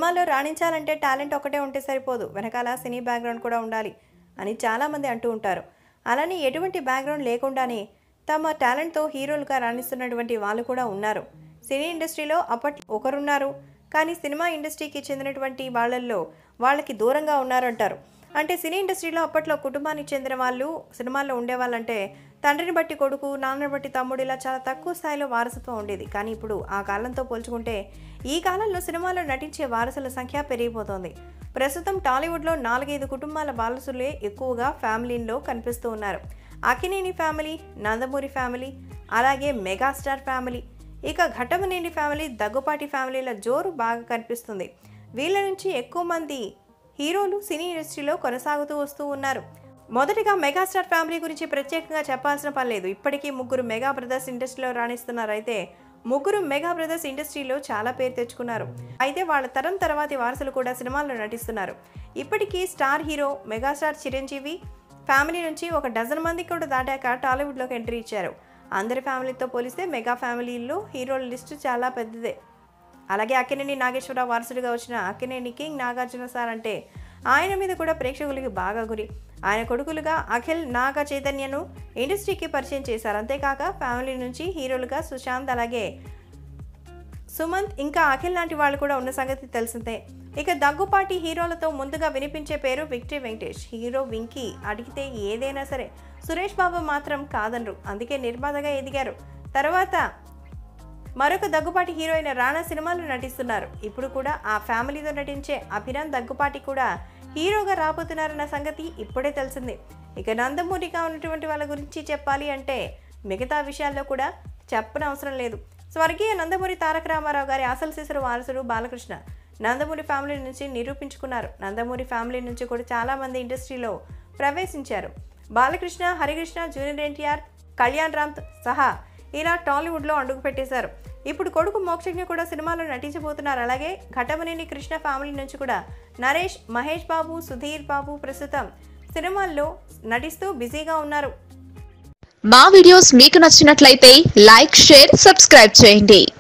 సినిమాలో రాణించాలంటే టాలెంట్ ఒకటే ఉంటే సరిపోదు వెనకాల సినీ బ్యాక్గ్రౌండ్ కూడా ఉండాలి అని చాలామంది అంటూ ఉంటారు అలానే ఎటువంటి బ్యాక్గ్రౌండ్ లేకుండానే తమ టాలెంట్తో హీరోలుగా రాణిస్తున్నటువంటి వాళ్ళు కూడా ఉన్నారు సినీ ఇండస్ట్రీలో అప్పట్లో ఒకరున్నారు కానీ సినిమా ఇండస్ట్రీకి చెందినటువంటి వాళ్ళల్లో వాళ్ళకి దూరంగా ఉన్నారంటారు అంటే సినీ ఇండస్ట్రీలో అప్పట్లో కుటుంబానికి చెందిన వాళ్ళు సినిమాల్లో ఉండేవాళ్ళంటే తండ్రిని బట్టి కొడుకు నాన్నని బట్టి తమ్ముడు ఇలా చాలా తక్కువ స్థాయిలో వారసత్వం ఉండేది కానీ ఇప్పుడు ఆ కాలంతో పోల్చుకుంటే ఈ కాలంలో సినిమాలో నటించే వారసుల సంఖ్య పెరిగిపోతోంది ప్రస్తుతం టాలీవుడ్లో నాలుగైదు కుటుంబాల వారసులే ఎక్కువగా ఫ్యామిలీల్లో కనిపిస్తూ ఉన్నారు అకినేని ఫ్యామిలీ నందమూరి ఫ్యామిలీ అలాగే మెగాస్టార్ ఫ్యామిలీ ఇక ఘటమనేని ఫ్యామిలీ దగ్గుపాటి ఫ్యామిలీల జోరు బాగా కనిపిస్తుంది వీళ్ళ నుంచి ఎక్కువ మంది హీరోలు సినీ ఇండస్ట్రీలో కొనసాగుతూ వస్తూ ఉన్నారు మొదటిగా మెగాస్టార్ ఫ్యామిలీ గురించి ప్రత్యేకంగా చెప్పాల్సిన పని లేదు ఇప్పటికీ ముగ్గురు మెగా బ్రదర్స్ ఇండస్ట్రీలో రాణిస్తున్నారు అయితే ముగ్గురు మెగా బ్రదర్స్ ఇండస్ట్రీలో చాలా పేరు తెచ్చుకున్నారు అయితే వాళ్ళ తరం తర్వాతి వారసులు కూడా సినిమాల్లో నటిస్తున్నారు ఇప్పటికీ star hero megastar Chiranjeevi family నుంచి ఒక డజన్ మందికి కూడా దాటాక టాలీవుడ్లోకి ఎంట్రీ ఇచ్చారు అందరి ఫ్యామిలీతో పోలిస్తే మెగా ఫ్యామిలీల్లో హీరోల లిస్టు చాలా పెద్దదే అలాగే అక్కినేని నాగేశ్వరరావు వారసుడిగా వచ్చిన అక్కినేని కింగ్ నాగార్జున సార్ అంటే ఆయన మీద కూడా ప్రేక్షకులకి బాగా గురి ఆయన కొడుకులుగా అఖిల్ నాగ చైతన్యను ఇండస్ట్రీకి పరిచయం చేశారు అంతేకాక ఫ్యామిలీ నుంచి హీరోలుగా సుశాంత్ అలాగే సుమంత్ ఇంకా అఖిల్ లాంటి వాళ్ళు కూడా ఉన్న సంగతి తెలిసిందే ఇక దగ్గుపాటి హీరోలతో ముందుగా వినిపించే పేరు విక్టరీ వెంకటేష్ హీరో వింకీ అడిగితే ఏదైనా సరే సురేష్ బాబు మాత్రం కాదనరు అందుకే నిర్మాతగా ఎదిగారు తర్వాత మరొక దగ్గుపాటి హీరోయిన్ రాణా సినిమాలో నటిస్తున్నారు ఇప్పుడు కూడా ఆ ఫ్యామిలీతో నటించే అభిరామ్ దగ్గుపాటి కూడా హీరోగా రాబోతున్నారన్న సంగతి ఇప్పుడే తెలిసింది ఇక నందమూరిగా ఉన్నటువంటి వాళ్ళ గురించి చెప్పాలి అంటే మిగతా విషయాల్లో కూడా చెప్పనవసరం లేదు స్వర్గీయ నందమూరి తారక రామారావు గారి అసలు శిశురు వారసుడు బాలకృష్ణ నందమూరి ఫ్యామిలీ నుంచి నిరూపించుకున్నారు నందమూరి ఫ్యామిలీ నుంచి కూడా చాలామంది ఇండస్ట్రీలో ప్రవేశించారు బాలకృష్ణ హరికృష్ణ జూనియర్ ఎన్టీఆర్ కళ్యాణ్ రామ్ సహా ఇలా టాలీవుడ్లో అడుగు పెట్టేశారు ఇప్పుడు కొడుకు మోక్షజ్ఞ కూడా సినిమాలో నటించబోతున్నారు అలాగే ఘటమనేని కృష్ణ ఫ్యామిలీ నుంచి కూడా నరేష్ మహేష్ బాబు సుధీర్ బాబు ప్రస్తుతం సినిమాల్లో నటిస్తూ బిజీగా ఉన్నారు మా వీడియోస్ మీకు నచ్చినట్లయితే లైక్ షేర్ సబ్స్క్రైబ్ చేయండి